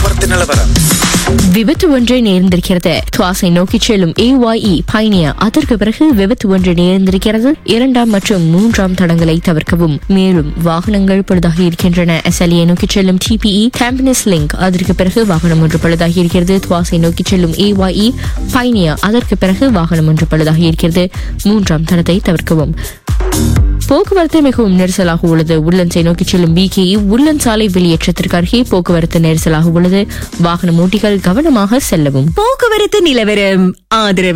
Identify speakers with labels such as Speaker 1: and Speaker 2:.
Speaker 1: போக்குவரத்து நிலவரம்
Speaker 2: விபத்து ஒன்று நேர்ந்திருக்கிறது துவாசை நோக்கி செல்லும் ஏஒய்இ பயணிய அதற்கு பிறகு விபத்து ஒன்று நேர்ந்திருக்கிறது இரண்டாம் மற்றும் மூன்றாம் தடங்களை தவிர்க்கவும் மேலும் வாகனங்கள் பழுதாகி இருக்கின்றன எஸ்எல்ஏ நோக்கி செல்லும் டிபிஇ கேம்பனஸ் லிங்க் அதற்கு பிறகு வாகனம் ஒன்று பழுதாகி இருக்கிறது துவாசை நோக்கி செல்லும் ஏஒய்இ பயணிய அதற்கு பிறகு வாகனம் ஒன்று பழுதாகி இருக்கிறது மூன்றாம் தடத்தை தவிர்க்கவும் போக்குவரத்து மிகவும் நெரிசலாக உள்ளது உள்ளன்சை நோக்கி செல்லும் பிகேஇ உள்ளன் சாலை வெளியேற்றத்திற்கு அருகே போக்குவரத்து நெரிசலாக உள்ளது வாகன ஓட்டிகள் கவனமாக செல்லவும்
Speaker 3: போக்குவரத்து நிலவரம் ஆதரவு